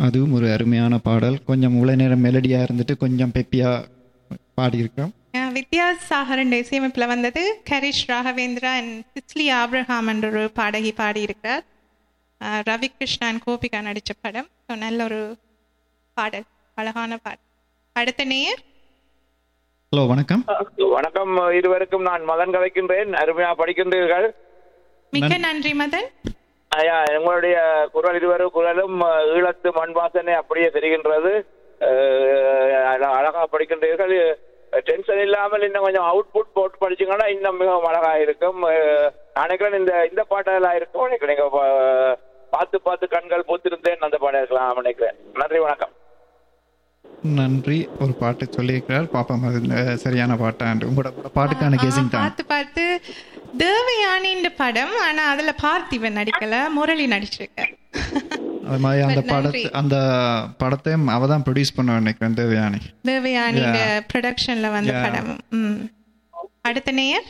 அதுவும் ஒரு அருமையான பாடல் கொஞ்சம் இவ்வளோ நேரம் மெலடியாக இருந்துட்டு கொஞ்சம் பெப்பியாக பாடியிருக்கோம் அஹ் வித்யாசாகரன் இசையமைப்பில் வந்தது Karish Raghavendra and Cicily Abraham என்ற ஒரு பாடகி பாடியிருக்கிறார் அஹ் ரவி கிருஷ்ணன் கோபிகா நடித்த படம் ஸோ நல்ல ஒரு பாடல் அழகான பாடல் அடுத்த நேயர் ஹலோ வணக்கம் வணக்கம் இருவருக்கும் நான் மதன் கதைக்கின்றேன் அருமையா படிக்கின்றீர்கள் மிக்க நன்றி மதன் ஐயா உங்களுடைய குரல் இருவரும் குரலும் அஹ், ஈழத்து மண் வாசனை அப்படியே தெரிகின்றது அஹ், அழ- அழகா படிக்கின்றீர்கள் டென்ஷன் இல்லாமல் இன்னும் கொஞ்சம் அவுட்புட் போட்டு படிச்சீங்கன்னா இன்னும் மிகவும் அழகா இருக்கும் அஹ், நான் நினைக்கிறேன் இந்த இந்த பாட்டெல்லாம் இருக்கும் நினைக்கிறேன் நீங்க பா- பார்த்து பார்த்து கண்கள் பூத்திருந்தேன் அந்த பாடம் இருக்கலாம் நினைக்கிறேன் நன்றி வணக்கம் நன்றி ஒரு பாட்டு சொல்லியிருக்கிறார் பாப்பா அது அஹ், சரியான பாட்டாண்டு உங்களோட உங்களோட பாட்டுக்கான கேசிங் தான் பார்த்து பார்த்து தேவயானின்ற படம் ஆனா அதுல பார்த்திபன் நடிக்கல முரளி நடிச்சிருக்க அது மாதிரி அந்த நன்றி. படத்தை அந்த படத்தையும் அவ தான் ப்ரொடியூஸ் பண்ண நினைக்கிறேன் தேவயானி தேவயானின்ற ப்ரொடக்ஷன்ல வந்த Yeah. படம் ம் அடுத்த நேயர்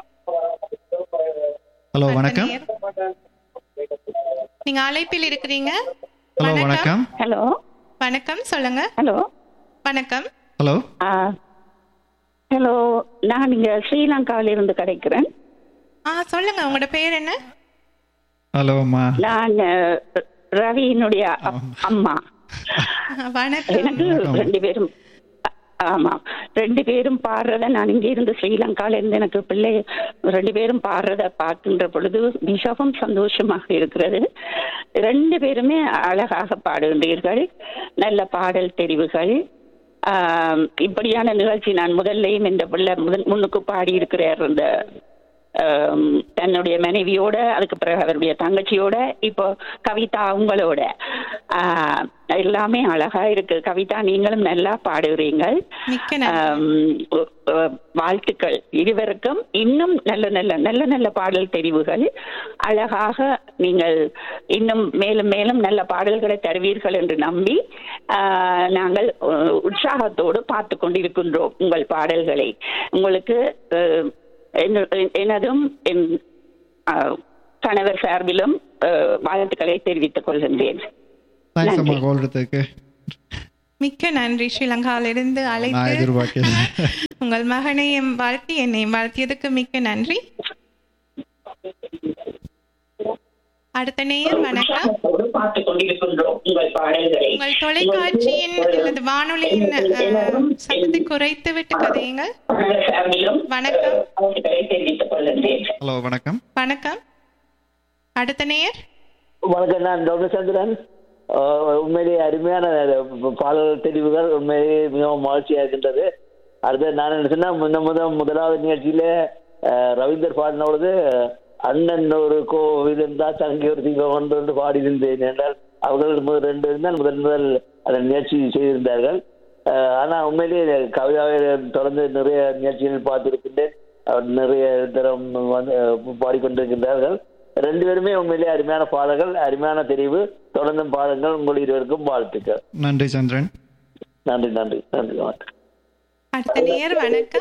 ஹலோ அடுத்த வணக்கம் நேயர். நீங்க அழைப்பில் இருக்கிறீங்க ஹலோ வணக்கம் ஹலோ வணக்கம் சொல்லுங்க ஹலோ வணக்கம் ஹலோ ஹலோ நான் இங்க ஸ்ரீலங்காவில இருந்து கிடைக்கிறேன் ஆ சொல்லுங்க உங்களோட பேர் என்ன ஹலோ அம்மா நான் அஹ், ரவியினுடைய அப்- அம்மா வணக்கம் எனக்கு ரெண்டு பேரும் அ- ஆமா ரெண்டு பேரும் பாடுறத நான் இங்க இருந்து ஸ்ரீலங்கால இருந்து எனக்கு பிள்ளை ரெண்டு பேரும் பாடுறத பார்க்கின்ற பொழுது மிகவும் சந்தோஷமாக இருக்கிறது ரெண்டு பேருமே அழகாக பாடுகின்றீர்கள் நல்ல பாடல் தெரிவுகள் ஆம், இப்படியான நிகழ்ச்சி நான் முதல்லையும் இந்த பிள்ளை முதல் முன்னுக்கு பாடி இருக்கிறார் இந்த ஆம், தன்னுடைய மனைவியோட அதுக்கு பிறகு அவருடைய தங்கச்சியோட இப்போ கவிதா உங்களோட ஆ, எல்லாமே அழகா இருக்கு கவிதா நீங்களும் நல்லா பாடுகிறீங்கள் மிக்க நன்றி ஆம், உ- உ- வாழ்த்துக்கள் இருவருக்கும் இன்னும் நல்ல நல்ல நல்ல நல்ல பாடல் தெரிவுகள் அழகாக நீங்கள் இன்னும் மேலும் மேலும் நல்ல பாடல்களை தருவீர்கள் என்று நம்பி ஆ, நாங்கள் உ, உற்சாகத்தோடு பார்த்து கொண்டிருக்கின்றோம் உங்கள் பாடல்களை உங்களுக்கு அ, என்ன- எனதும் என் ஆ, கணவர் சார்பிலும் அ, வாழ்த்துக்களை தெரிவித்துக் கொள்கின்றேன் தேங்க்ஸ் அம்மா நன்றி. கோல் எடுத்ததுக்கு மிக்க நன்றி ஸ்ரீலங்காவிலிருந்து நான் அழைத்து எதிர்பார்க்கல உங்கள் மகனையும் வாழ்த்தி என்னையும் வாழ்த்தியதுக்கு மிக்க நன்றி அடுத்த நேயர் வணக்கம் உற்சாகத்தோடு பார்த்து கொண்டிருக்கின்றோம் உங்கள் பாடல்களை உங்கள் தொலைக்காட்சியின் அல்லது வானொலியின் அஹ், சத்தத்தை குறைத்து விட்டு கதையுங்கள் கணவர் சார்பிலும் வணக்கம். வாழ்த்துக்களை தெரிவித்துக் கொள்கின்றேன் ஹலோ வணக்கம் வணக்கம் அடுத்த நேயர் வணக்கம் நான் டாக்டர் சந்திரன் ஆஹ் உண்மையிலேயே அருமையான பாடல் தெரிவுகள் உண்மையிலேயே மிகவும் மகிழ்ச்சியா இருக்கின்றது அடுத்து நான் என்ன சொன்னா முன்ன முத முதலாவது நிகழ்ச்சியில ஆஹ் ரவீந்தர் பாடினோடு அண்ணன் ஒரு கோவில் இருந்தா தங்கி ஒரு தீபம் ஒன்று என்று பாடியிருந்தேன் என்றால் அவர்கள் முதல் ரெண்டு இருந்தால் முதல் முதல் அந்த நிகழ்ச்சி செய்திருந்தார்கள் ஆஹ் ஆனா உண்மையிலேயே கவிதாவை தொடர்ந்து நிறைய நிகழ்ச்சிகள் பார்த்திருக்கின்றேன் அவர் நிறைய தரம் வந்து அஹ் பாடிக்கொண்டிருக்கின்றார்கள் ரெண்டு பேருமே உண்மையிலேயே அருமையான பாடல்கள் அருமையான தெரிவு தொடர்ந்தும் பாடங்கள் உங்கள் இருவருக்கும் வாழ்த்துக்கள் நன்றி சந்திரன் நன்றி நன்றி நன்றி வணக்கம் அடுத்த நேயர் வணக்கம்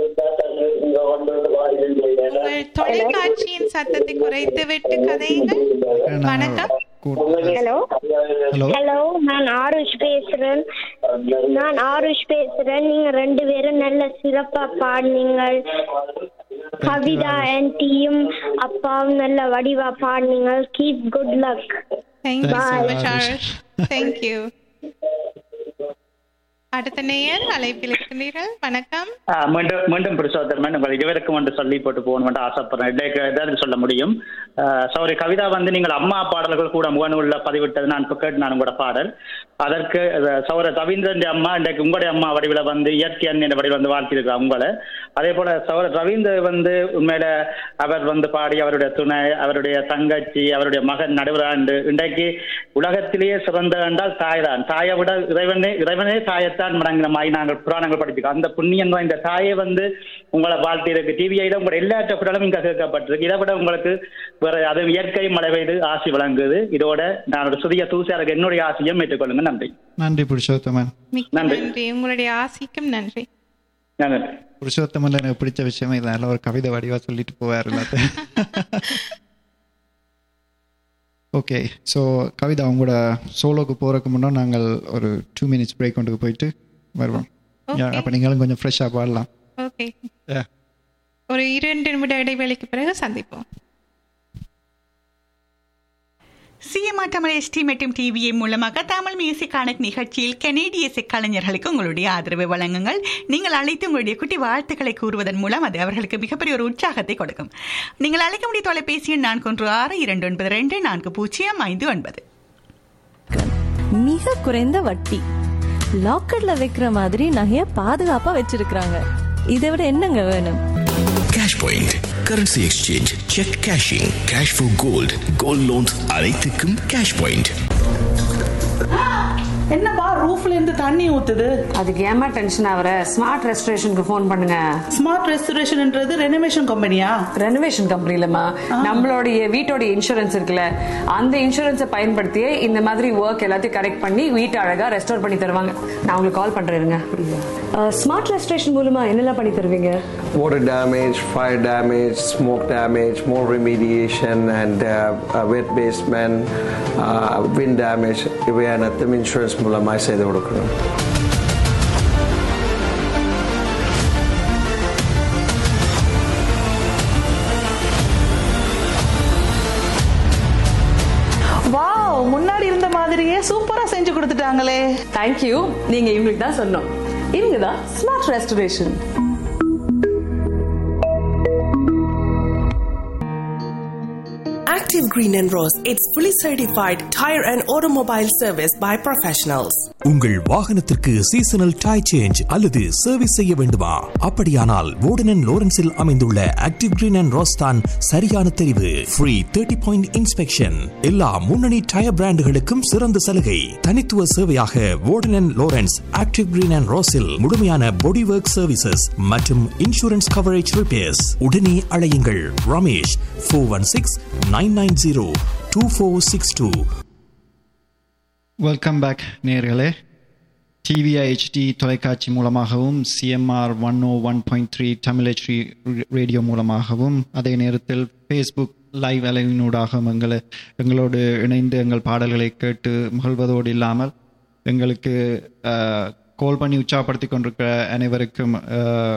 உங்கள் தொலைக்காட்சியின் சத்தத்தை குறைத்து விட்டு கதையுங்கள் வணக்கம் ஹலோ ஹலோ ஹலோ நான் ஆருஷ் பேசுறேன் நான் ஆருஷ் பேசுறேன் நீங்க ரெண்டு பேரும் நல்ல சிறப்பா பாடினீங்க கவிதா ஆன்ட்டியும் அப்பாவும் நல்ல வடிவா பாடினீங்க keep good luck thank you Thanks so so much, much. Arush. Thank you. அடுத்த நேயர் அழைப்பில் இருக்கிறீர்கள் வணக்கம் ஆ, மீண்டும் மீண்டும் புருஷோத்தரமன் உங்கள் இருவருக்கும் ஒன்று சொல்லி போட்டு போகணும் என்று ஆசைப்படுறேன் இன்றைக்கு ஏதாவது சொல்ல முடியும் சௌரி கவிதா வந்து நீங்கள் அம்மா பாடல்கள் கூட முகநூலில் பதிவிட்டது நான் இப்போ கேட்டு நான் உங்களோட பாடல் அதற்கு அஹ், சௌர ரவீந்திரன் அம்மா இன்றைக்கு உங்களுடைய அம்மா வடிவில் வந்து இயற்கை அண்ணன் வடிவில் வந்து வாழ்த்தியிருக்கிறார் உங்களை அதே போல சௌர ரவீந்தர் வந்து உண்மையில அவர் வந்து பாடி அவருடைய துணை அவருடைய தங்கச்சி அவருடைய மகன் நடுவராண்டு இன்றைக்கு உலகத்திலேயே சிறந்த என்றால் தாய் தான் தாயை விட இறைவனே இறைவனே தாயத்தான் மடங்கினமாய் நாங்கள் புராணங்கள் படிச்சிருக்கோம் அந்த புண்ணியம் வாய்ந்த தாயை வந்து உங்களை வாழ்த்தி இருக்கு டிவியில உங்களோட எல்லா குரலும் இங்க கேட்கப்பட்டிருக்கு இதை விட உங்களுக்கு வேற அது இயற்கை மழை பெய்து ஆசி வழங்குது இதோட நான் ஒரு சுதிய தூசியாருக்கு என்னுடைய ஆசையும் ஏற்றுக்கொள்ளுங்க நன்றி நன்றி புருஷோத்தமன் மிக்க நன்றி. நன்றி உங்களுடைய ஆசிக்கும் நன்றி நன்றி புருஷோத்தமன் எனக்கு பிடிச்ச விஷயமே இதால ஒரு கவிதை வடிவா சொல்லிட்டு போவார் எல்லாத்தையும் ஓகே ஸோ கவிதா உங்களோட சோலோக்கு போகிறதுக்கு முன்னே நாங்கள் ஒரு டூ மினிட்ஸ் பிரேக் கொண்டு போயிட்டு வருவோம் Okay. அப்போ நீங்களும் கொஞ்சம் ஃப்ரெஷ்ஷாக பாடலாம் ஓகே Yeah. ஒரு இரண்டு நிமிட இடைவேளைக்கு பிறகு சந்திப்போம் சிஎம்ஆர் தமிழ் எஸ்டி மற்றும் டிவிஏ மூலமாக தமிழ் மியூசிக் கணக்கு நிகழ்ச்சியில் கனேடிய இசை கலைஞர்களுக்கு உங்களுடைய ஆதரவை வழங்குங்கள் நீங்கள் அழைத்து உங்களுடைய குட்டி வாழ்த்துக்களை கூறுவதன் மூலம் அது அவர்களுக்கு மிகப்பெரிய ஒரு உற்சாகத்தை கொடுக்கும் நீங்கள் அழைக்க முடிய தொலைபேசி எண் நான்கு ஒன்று ஆறு இரண்டு ஒன்பது ரெண்டு நான்கு பூஜ்ஜியம் ஐந்து ஒன்பது மிக குறைந்த வட்டி லாக்கர்ல வைக்கிற மாதிரி நகைய பாதுகாப்பா வச்சிருக்கிறாங்க இதை விட என்னங்க வேணும் cash point currency exchange cheque cashing cash for gold gold loans அனைத்துக்கும் கேஷ் பாயிண்ட் என்னப்பா ரூஃப்ல இருந்து தண்ணி ஊத்துது அதுக்கு ஏமா டென்ஷன் ஆகுற ஸ்மார்ட் ரெஸ்டரேஷனுக்கு ஃபோன் பண்ணுங்க ஸ்மார்ட் ரெஸ்டரேஷன்ன்றது ரெனோவேஷன் கம்பெனியா ரெனோவேஷன் கம்பெனி இல்லம்மா நம்மளுடைய வீட்டோட இன்சூரன்ஸ் இருக்குல்ல அந்த இன்சூரன்ஸை பயன்படுத்தியே இந்த மாதிரி ஒர்க் எல்லாத்தையும் கரெக்ட் பண்ணி வீட்டை அழகா ரெஸ்டோர் பண்ணி தருவாங்க நான் உங்களுக்கு கால் பண்றேங்க ஸ்மார்ட் ரெஸ்டரேஷன் மூலமா என்னெல்லாம் பண்ணி தருவீங்க water damage, fire damage, smoke damage, more remediation, and uh, uh, wet basement, uh, wind damage. இவை அனைத்தும் இன்சூரன்ஸ் மூலமாக செய்து கொடுக்குறோம் வாவ் முன்னாடி இருந்த மாதிரியே சூப்பரா செஞ்சு கொடுத்துட்டாங்களே தேங்க்யூ நீங்க இவங்களுக்கு தான் சொன்னோம் இவங்க தான் smart restoration Active Green and Rose, it's fully certified tire and automobile service by professionals. உங்கள் வாகனத்திற்கு சீசனல் டை சேஞ்ச் அல்லது சர்வீஸ் செய்ய வேண்டுமா அப்படியானால் வோர்டன் லோரன்ஸில் அமைந்துள்ள ஆக்டிவ் கிரீன் அண்ட் ரோஸ்தான் சரியான தெரிவு ஃப்ரீ தேர்ட்டி பாயிண்ட் இன்ஸ்பெக்ஷன் எல்லா முன்னணி டயர் பிராண்டுகளுக்கும் சிறந்த சலுகை தனித்துவ சேவையாக Wharton Lawrence active green and ரோஸில் முழுமையான பாடி ஒர்க் சர்வீசஸ் மற்றும் இன்சூரன்ஸ் கவரேஜ் ரிப்பேர்ஸ் உடனே அழையுங்கள் Ramesh four one six nine nine zero two four six two welcome back நேர்களே டிவிஐஹெச்டி தொலைக்காட்சி மூலமாகவும் CMR one O one point three Tamil HD radio மூலமாகவும் அதே நேரத்தில் ஃபேஸ்புக் லைவ் அலைவினூடாகவும் எங்களை எங்களோடு இணைந்து எங்கள் பாடல்களை கேட்டு மகிழ்வதோடு இல்லாமல் எங்களுக்கு கால் பண்ணி உற்சாகப்படுத்தி கொண்டிருக்கிற அனைவருக்கும் அஹ்,